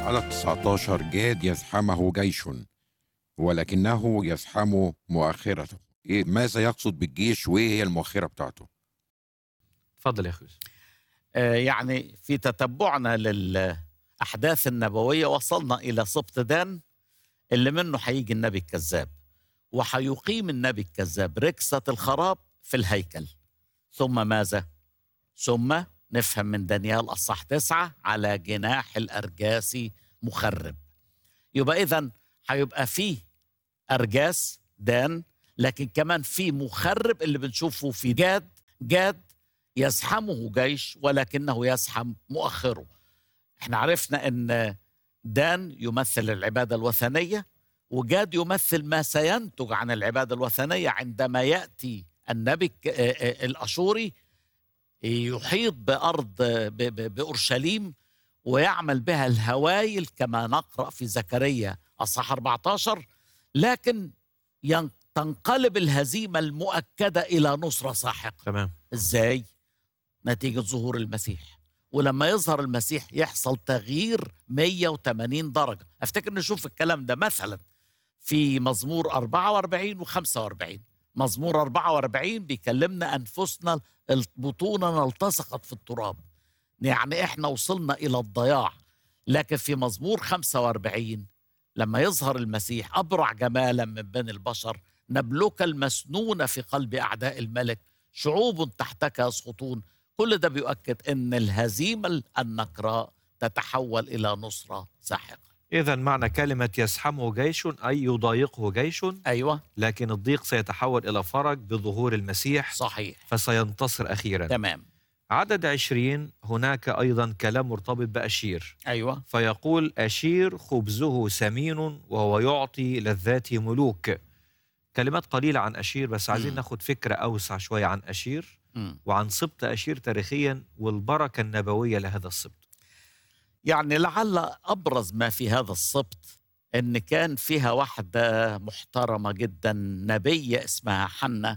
عدد 19 جاد يزحمه جيش ولكنه يزحم مؤخرته إيه ماذا يقصد بالجيش وايه هي المؤخره بتاعته اتفضل يا اخي يوسف. آه، يعني في تتبعنا للأحداث النبوية وصلنا إلى سبط دان اللي منه هيجي النبي الكذاب وهيقيم النبي الكذاب ركسة الخراب في الهيكل ثم ماذا؟ ثم نفهم من دانيال أصح تسعة على جناح الأرجاسي مخرب يبقى إذا هيبقى فيه أرجاس دان لكن كمان في مخرب اللي بنشوفه في جاد جاد يزحمه جيش ولكنه يزحم مؤخره احنا عرفنا ان دان يمثل العباده الوثنيه وجاد يمثل ما سينتج عن العباده الوثنيه عندما ياتي النبي الك- آه، آه، الاشوري يحيط بارض ب- ب- باورشليم ويعمل بها الهوايل كما نقرا في زكريا اصحاح 14 لكن ين- تنقلب الهزيمه المؤكده الى نصره ساحقه تمام ازاي نتيجه ظهور المسيح ولما يظهر المسيح يحصل تغيير 180 درجه افتكر نشوف الكلام ده مثلا في مزمور 44 و45 مزمور 44 بيكلمنا انفسنا بطوننا التصقت في التراب يعني احنا وصلنا الى الضياع لكن في مزمور 45 لما يظهر المسيح ابرع جمالا من بين البشر نبلك المسنون في قلب اعداء الملك شعوب تحتك يسقطون كل ده بيؤكد ان الهزيمه النكراء تتحول الى نصره ساحقه اذا معنى كلمه يزحمه جيش اي يضايقه جيش ايوه لكن الضيق سيتحول الى فرج بظهور المسيح صحيح فسينتصر اخيرا تمام عدد عشرين هناك ايضا كلام مرتبط باشير ايوه فيقول أشير خبزه سمين وهو يعطي لذات ملوك كلمات قليلة عن أشير بس عايزين مم. ناخد فكرة أوسع شوية عن أشير مم. وعن سبط أشير تاريخيا والبركة النبوية لهذا السبط يعني لعل ابرز ما في هذا السبط ان كان فيها واحده محترمه جدا نبيه اسمها حنة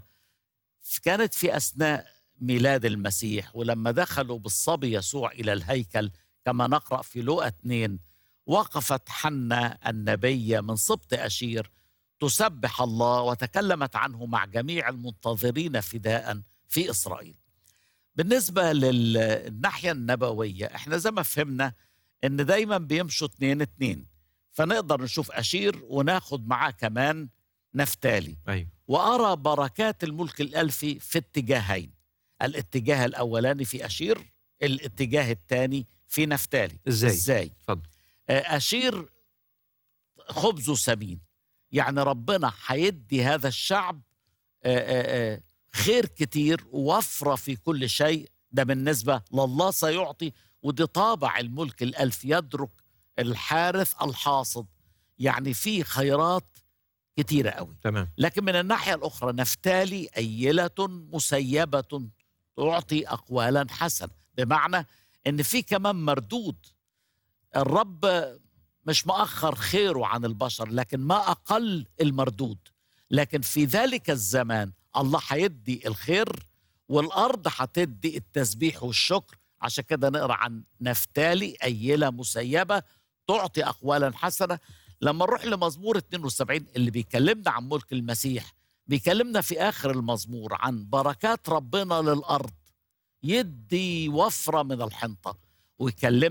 كانت في اثناء ميلاد المسيح ولما دخلوا بالصبي يسوع الى الهيكل كما نقرا في لوقا 2 وقفت حنة النبيه من سبط اشير تسبح الله وتكلمت عنه مع جميع المنتظرين فداء في اسرائيل. بالنسبه للناحيه النبويه احنا زي ما فهمنا ان دايما بيمشوا اتنين اتنين فنقدر نشوف اشير وناخد معاه كمان نفتالي أيوة وارى بركات الملك الالفي في اتجاهين الاتجاه الاولاني في اشير الاتجاه الثاني في نفتالي إزاي؟ ازاي اتفضل آه، اشير خبزه سمين يعني ربنا هيدي هذا الشعب آه، آه، آه، خير كتير ووفرة في كل شيء ده بالنسبة لله سيعطي ودي طابع الملك الألف يدرك الحارث الحاصد يعني في خيرات كتيرة قوي تمام لكن من الناحية الأخرى نفتالي أيلة مسيبة تعطي أقوالا حسنة بمعنى أن في كمان مردود الرب مش مؤخر خيره عن البشر لكن ما أقل المردود لكن في ذلك الزمان الله هيدي الخير والأرض هتدي التسبيح والشكر عشان كده نقرأ عن نفتالي أيلة مسيبة تعطي أقوالا حسنة لما نروح لمزمور 72 اللي بيكلمنا عن ملك المسيح بيكلمنا في آخر المزمور عن بركات ربنا للأرض يدي وفرة من الحنطة ويكلمنا